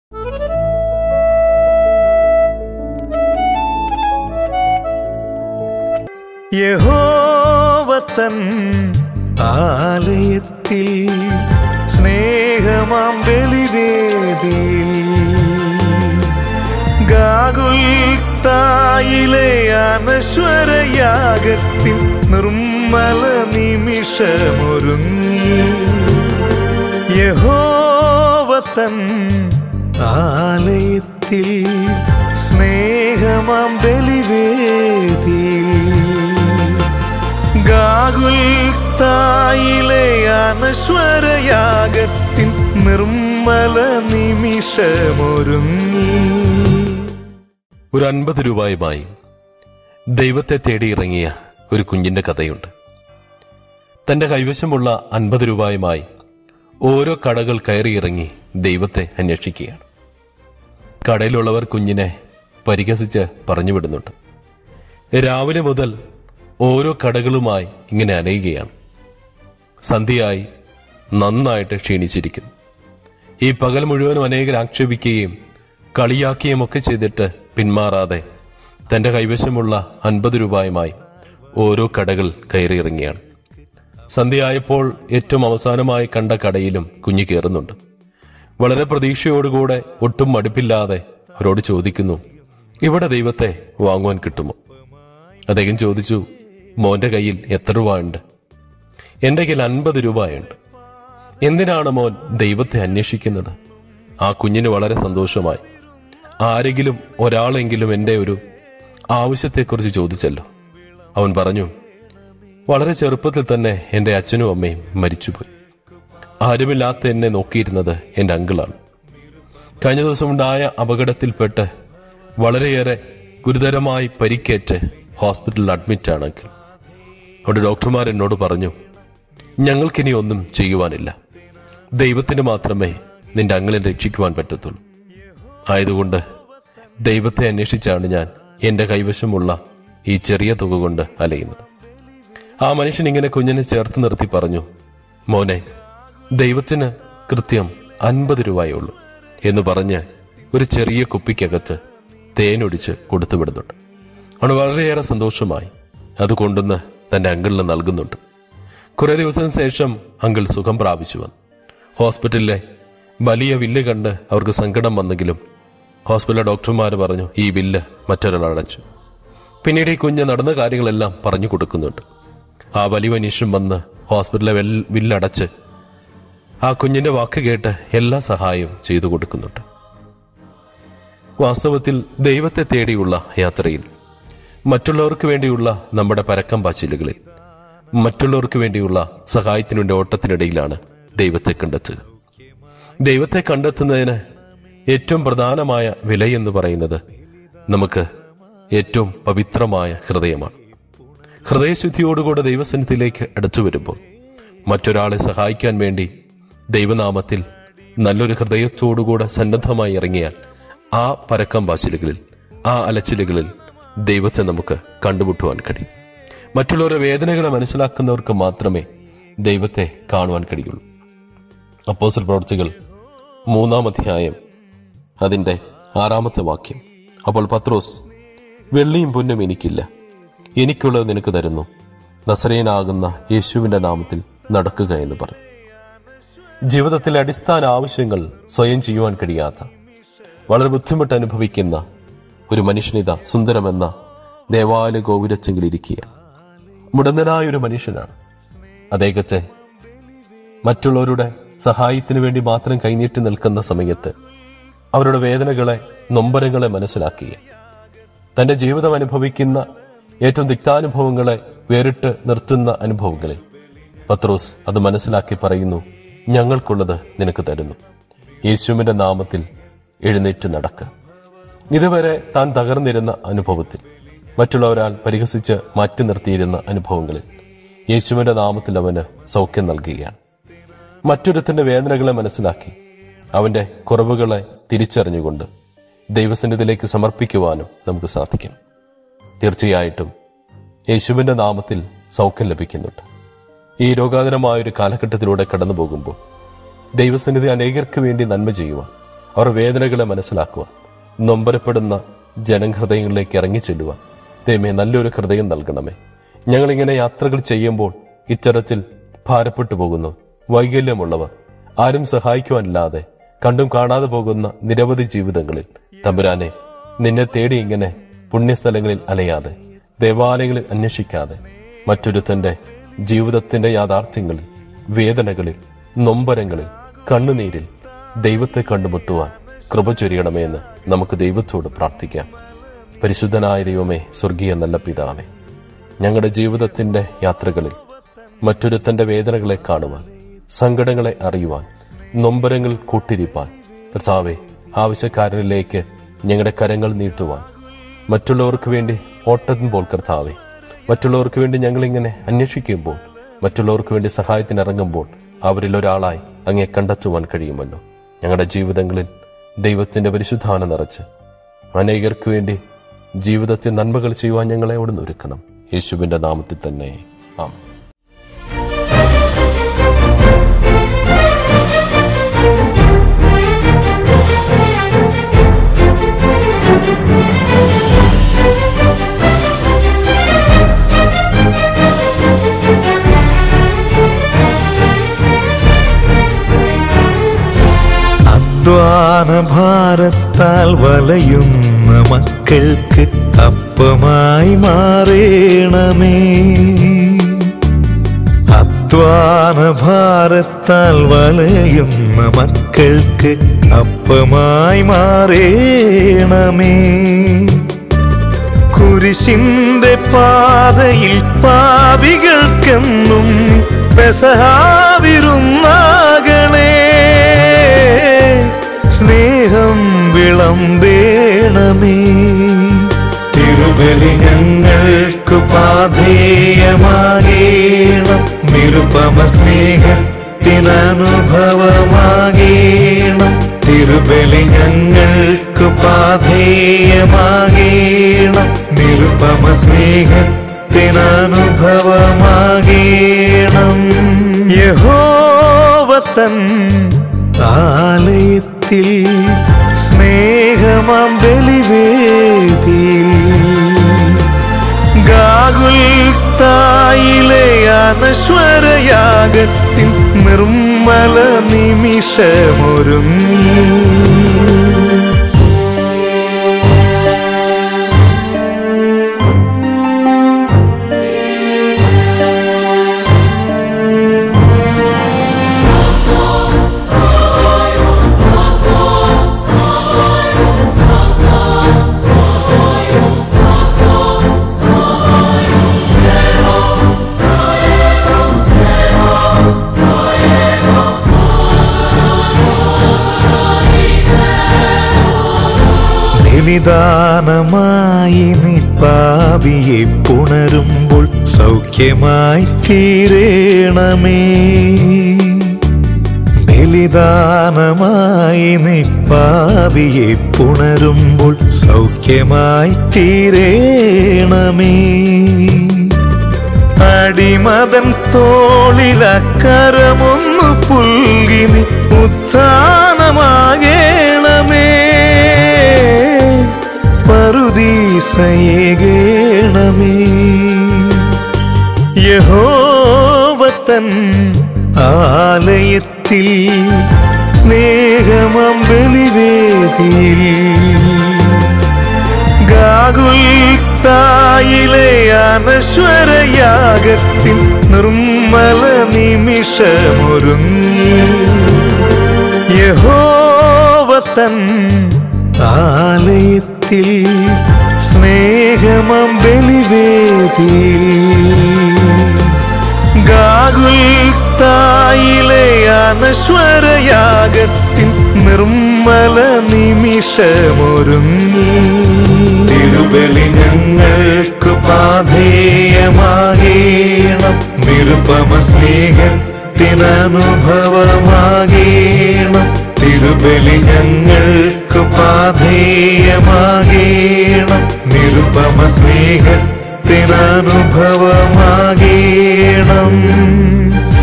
യഹോവത്തൻ ആലയത്തിൽ സ്നേഹമാം ബലിവേദിയിൽ ഗാഗുൽത്തായിലെ അനശ്വരയാഗത്തിൻ നിർമ്മല നിമിഷമൊരുങ്ങി യഹോവത്തൻ ആലയത്തിൽ സ്നേഹമാം ബലിവേദിയിൽ ഗാഗുൽത്തായിലെ അനശ്വരയാഗത്തിൻ നിർമ്മല നിമിഷമൊരുങ്ങി ഒരു അൻപത് രൂപയുമായി ദൈവത്തെ തേടിയിറങ്ങിയ ഒരു കുഞ്ഞിന്റെ കഥയുണ്ട് തന്റെ കൈവശമുള്ള അൻപത് രൂപയുമായി ഓരോ കടകൾ കയറിയിറങ്ങി ദൈവത്തെ അന്വേഷിക്കുകയാണ് കടയിലുള്ളവർ കുഞ്ഞിനെ പരിഹസിച്ച് പറഞ്ഞു വിടുന്നുണ്ട് രാവിലെ മുതൽ ഓരോ കടകളുമായി ഇങ്ങനെ അലയുകയാണ് സന്ധ്യയായി നന്നായിട്ട് ക്ഷീണിച്ചിരിക്കുന്നു ഈ പകൽ മുഴുവനും അനേകർ ആക്ഷേപിക്കുകയും കളിയാക്കുകയും ഒക്കെ ചെയ്തിട്ട് പിന്മാറാതെ തന്റെ കൈവശമുള്ള അൻപത് രൂപയുമായി ഓരോ കടകൾ കയറിയിറങ്ങിയാണ് സന്ധ്യയായപ്പോൾ ഏറ്റവും അവസാനമായി കണ്ട കടയിലും കുഞ്ഞു കയറുന്നുണ്ട് വളരെ പ്രതീക്ഷയോടുകൂടെ ഒട്ടും മടുപ്പില്ലാതെ അവരോട് ചോദിക്കുന്നു ഇവിടെ ദൈവത്തെ വാങ്ങുവാൻ കിട്ടുമോ അദ്ദേഹം ചോദിച്ചു മോന്റെ കയ്യിൽ എത്ര രൂപ ഉണ്ട് എന്റെ കയ്യിൽ അൻപത് രൂപയുണ്ട് എന്തിനാണ് മോൻ ദൈവത്തെ അന്വേഷിക്കുന്നത് ആ കുഞ്ഞിന് വളരെ സന്തോഷമായി ആരെങ്കിലും ഒരാളെങ്കിലും എൻ്റെ ഒരു ആവശ്യത്തെക്കുറിച്ച് ചോദിച്ചല്ലോ അവൻ പറഞ്ഞു വളരെ ചെറുപ്പത്തിൽ തന്നെ എൻ്റെ അച്ഛനും അമ്മയും മരിച്ചുപോയി ആരുമില്ലാത്ത എന്നെ നോക്കിയിരുന്നത് എൻ്റെ അങ്കിളാണ് കഴിഞ്ഞ ദിവസം ഉണ്ടായ അപകടത്തിൽപ്പെട്ട് വളരെയേറെ ഗുരുതരമായി പരിക്കേറ്റ് ഹോസ്പിറ്റലിൽ അഡ്മിറ്റാണ് അങ്കിൾ അവിടെ ഡോക്ടർമാർ എന്നോട് പറഞ്ഞു ഞങ്ങൾക്കിനി ഒന്നും ചെയ്യുവാനില്ല ദൈവത്തിന് മാത്രമേ നിന്റെ അങ്ങളെ രക്ഷിക്കുവാൻ പറ്റത്തുള്ളൂ ആയതുകൊണ്ട് ദൈവത്തെ അന്വേഷിച്ചാണ് ഞാൻ എൻ്റെ കൈവശമുള്ള ഈ ചെറിയ തുക കൊണ്ട് അലയുന്നത് ആ മനുഷ്യൻ ഇങ്ങനെ കുഞ്ഞിനെ ചേർത്ത് നിർത്തി പറഞ്ഞു മോനെ ദൈവത്തിന് കൃത്യം അൻപത് രൂപയേ ഉള്ളൂ എന്ന് പറഞ്ഞ് ഒരു ചെറിയ കുപ്പിക്കകത്ത് തേനൊടിച്ച് കൊടുത്തു വിടുന്നുണ്ട് അവന് വളരെയേറെ സന്തോഷമായി അത് കൊണ്ടുവന്ന് തന്റെ അങ്കിളിന് നൽകുന്നുണ്ട് കുറെ ദിവസത്തിന് ശേഷം അങ്കിൾ സുഖം പ്രാപിച്ചു വന്നു ഹോസ്പിറ്റലിലെ വലിയ വില്ല് കണ്ട് അവർക്ക് സങ്കടം വന്നെങ്കിലും ഹോസ്പിറ്റലിലെ ഡോക്ടർമാർ പറഞ്ഞു ഈ ബില്ല് മറ്റൊരാൾ അടച്ചു പിന്നീട് ഈ കുഞ്ഞ് നടന്ന കാര്യങ്ങളെല്ലാം പറഞ്ഞു കൊടുക്കുന്നുണ്ട് ആ വലിയ മനുഷ്യൻ വന്ന് ഹോസ്പിറ്റലിലെ വെൽ- ബില്ലടച്ച് ആ കുഞ്ഞിന്റെ വാക്ക് കേട്ട് എല്ലാ സഹായവും ചെയ്തു കൊടുക്കുന്നുണ്ട് വാസ്തവത്തിൽ ദൈവത്തെ തേടിയുള്ള യാത്രയിൽ മറ്റുള്ളവർക്ക് വേണ്ടിയുള്ള നമ്മുടെ പരക്കം പാച്ചിലുകളിൽ മറ്റുള്ളവർക്ക് വേണ്ടിയുള്ള സഹായത്തിനു വേണ്ടി ഓട്ടത്തിനിടയിലാണ് ദൈവത്തെ കണ്ടെത്തുക ദൈവത്തെ കണ്ടെത്തുന്നതിന് ഏറ്റവും പ്രധാനമായ വിലയെന്ന് പറയുന്നത് നമുക്ക് ഏറ്റവും പവിത്രമായ ഹൃദയമാണ് ഹൃദയശുദ്ധിയോടുകൂടെ ദൈവസന്നിധിയിലേക്ക് അടുത്തു വരുമ്പോൾ മറ്റൊരാളെ സഹായിക്കാൻ വേണ്ടി ദൈവനാമത്തിൽ നല്ലൊരു ഹൃദയത്തോടുകൂടെ സന്നദ്ധമായി ഇറങ്ങിയാൽ ആ പരക്കം വാശിലുകളിൽ ആ അലച്ചിലുകളിൽ ദൈവത്തെ നമുക്ക് കണ്ടുമുട്ടുവാൻ കഴിയും മറ്റുള്ളവരുടെ വേദനകളെ മനസ്സിലാക്കുന്നവർക്ക് മാത്രമേ ദൈവത്തെ കാണുവാൻ കഴിയുള്ളൂ അപ്പോസൽ പ്രവർത്തികൾ മൂന്നാം അധ്യായം അതിന്റെ ആറാമത്തെ വാക്യം അപ്പോൾ പത്രോസ് വെള്ളിയും പൊന്നും എനിക്കില്ല എനിക്കുള്ളത് നിനക്ക് തരുന്നു നസറേനാകുന്ന യേശുവിന്റെ നാമത്തിൽ നടക്കുക എന്ന് പറഞ്ഞു ജീവിതത്തിലെ അടിസ്ഥാന ആവശ്യങ്ങൾ സ്വയം ചെയ്യുവാൻ കഴിയാത്ത വളരെ ബുദ്ധിമുട്ട് അനുഭവിക്കുന്ന ഒരു മനുഷ്യനിത സുന്ദരമെന്ന ദേവാലയ ഗോപുരച്ചെങ്കിലിരിക്കുക മുടന്തനായ ഒരു മനുഷ്യനാണ് അദ്ദേഹത്തെ മറ്റുള്ളവരുടെ സഹായത്തിനു വേണ്ടി മാത്രം കൈനീട്ടി നിൽക്കുന്ന സമയത്ത് അവരുടെ വേദനകളെ നൊമ്പരങ്ങളെ മനസ്സിലാക്കുക തന്റെ ജീവിതം അനുഭവിക്കുന്ന ഏറ്റവും തിക്താനുഭവങ്ങളെ വേറിട്ട് നിർത്തുന്ന അനുഭവങ്ങളിൽ പത്രോസ് അത് മനസ്സിലാക്കി പറയുന്നു ഞങ്ങൾക്കുള്ളത് നിനക്ക് തരുന്നു യേശുവിന്റെ നാമത്തിൽ എഴുന്നേറ്റ് നടക്കുക ഇതുവരെ താൻ തകർന്നിരുന്ന അനുഭവത്തിൽ മറ്റുള്ളവരാൽ പരിഹസിച്ച് മാറ്റി നിർത്തിയിരുന്ന അനുഭവങ്ങളിൽ യേശുവിന്റെ നാമത്തിൽ അവന് സൗഖ്യം നൽകുകയാണ് മറ്റൊരുത്തിന്റെ വേദനകളെ മനസ്സിലാക്കി അവന്റെ കുറവുകളെ തിരിച്ചറിഞ്ഞുകൊണ്ട് ദൈവസന്നിധിയിലേക്ക് സമർപ്പിക്കുവാനും നമുക്ക് സാധിക്കും തീർച്ചയായിട്ടും യേശുവിന്റെ നാമത്തിൽ സൗഖ്യം ലഭിക്കുന്നുണ്ട് ഈ രോഗാതരമായ ഒരു കാലഘട്ടത്തിലൂടെ കടന്നു പോകുമ്പോൾ ദൈവസന്നിധി അനേകർക്ക് വേണ്ടി നന്മ ചെയ്യുവാൻ അവർ വേദനകളെ മനസ്സിലാക്കുവാൻ നൊമ്പരപ്പെടുന്ന ജനഹൃദയങ്ങളിലേക്ക് ഇറങ്ങി ചെല്ലുവാൻ ദൈവമേ നല്ലൊരു ഹൃദയം നൽകണമേ ഞങ്ങളിങ്ങനെ യാത്രകൾ ചെയ്യുമ്പോൾ ഇത്തരത്തിൽ ഭാരപ്പെട്ടു പോകുന്നു വൈകല്യമുള്ളവർ ആരും സഹായിക്കുവാനില്ലാതെ കണ്ടും കാണാതെ പോകുന്ന നിരവധി ജീവിതങ്ങളിൽ തമ്പുരാനെ നിന്നെ തേടി ഇങ്ങനെ പുണ്യസ്ഥലങ്ങളിൽ അലയാതെ ദേവാലയങ്ങളിൽ അന്വേഷിക്കാതെ മറ്റൊരുത്തന്റെ ജീവിതത്തിന്റെ യാഥാർത്ഥ്യങ്ങളിൽ വേദനകളിൽ നൊമ്പരങ്ങളിൽ കണ്ണുനീരിൽ ദൈവത്തെ കണ്ടുമുട്ടുവാൻ കൃപ ചൊരിയണമേ എന്ന് നമുക്ക് ദൈവത്തോട് പ്രാർത്ഥിക്കാം പരിശുദ്ധനായ ദൈവമേ സ്വർഗീയ നല്ല പിതാവേ ഞങ്ങളുടെ ജീവിതത്തിന്റെ യാത്രകളിൽ മറ്റൊരുത്തന്റെ വേദനകളെ കാണുവാൻ സങ്കടങ്ങളെ അറിയുവാൻ നൊമ്പരങ്ങൾ കൂട്ടിരിപ്പാൻ കർത്താവെ ആവശ്യക്കാരനിലേക്ക് ഞങ്ങളുടെ കരങ്ങൾ നീട്ടുവാൻ മറ്റുള്ളവർക്ക് വേണ്ടി ഓട്ടുമ്പോൾ കർത്താവെ മറ്റുള്ളവർക്ക് വേണ്ടി ഞങ്ങളിങ്ങനെ അന്വേഷിക്കുമ്പോൾ മറ്റുള്ളവർക്ക് വേണ്ടി സഹായത്തിന് ഇറങ്ങുമ്പോൾ അവരിൽ ഒരാളായി അങ്ങേ കണ്ടെത്തുവാൻ കഴിയുമല്ലോ ഞങ്ങളുടെ ജീവിതങ്ങളിൽ ദൈവത്തിന്റെ പരിശുദ്ധാന നിറച്ച് അനേകർക്ക് വേണ്ടി ജീവിതത്തിൽ നന്മകൾ ചെയ്യുവാൻ ഞങ്ങളെ അവിടുന്ന് ഒരുക്കണം യേശുവിന്റെ നാമത്തിൽ തന്നെ ആം അധ്വാന ഭാരത്താൽ വലയുന്ന മക്കൾക്ക് അപ്പമായി മാറേണമേ അധ്വാന ഭാരത്താൽ വലയുന്ന മക്കൾക്ക് അപ്പമായി മാറേണമേ കുരിശിന്റെ പാതയിൽ പാപികൾക്കെന്നും പെസഹാവിരുന്നാകണേ സ്നേഹം വിളമ്പേണമേ തിരുബലി ഞങ്ങൾക്ക് പാധേയമാകേണം നിരുപമ സ്നേഹത്തിനനുഭവമാകേണം തിരുബലി ഞങ്ങൾക്ക് പാധേയമാകേണം നിരുപമ സ്നേഹത്തിനനുഭവമാകേണം യഹോവത്തൻ ആലയത്തിൽ സ്നേഹമാം ബലിവേദിയിൽ ഗാകുൽ തായിലെ അനശ്വരയാഗത്തിൻ നിർമ്മല നിമിഷമൊരുങ്ങി ബലിദാനമായി നീ പാപിയെ പുണരുമ്പോൾ സൗഖ്യമായി തീരേണമേ ബലിദാനമായി നീ പാപിയെ പുണരുമ്പോൾ സൗഖ്യമായി തീരേണമേ അടിമതൻ തോളിലക്കരമൊന്നു പുൽകി നീ ഉത്ഥാനമാകേണമേ പറുദീസയേകേണമേ യഹോവത്തൻ ആലയത്തിൽ സ്നേഹമം ബലിവേദിയിൽ ഗാകുൽ തായിലെ അനശ്വരയാഗത്തിൻ നിർമ്മല നിമിഷമൊരുങ്ങി യഹോവത്തൻ ആലയത്തിൽ സ്നേഹമം ബലിവേദിയിൽ ഗാകുൽ തായിലെ അനശ്വരയാഗത്തിൻ നിർമ്മല നിമിഷമൊരുങ്ങി തിരുബലി ഞങ്ങൾക്ക് പാധേയമാകേണം നിരുപമ സ്നേഹത്തിനനുഭവമാകേണം തിരുബലി ഞങ്ങൾക്ക് പാധേയമാകേണം നിരുപമ സ്നേഹത്തിനനുഭവമാകേണം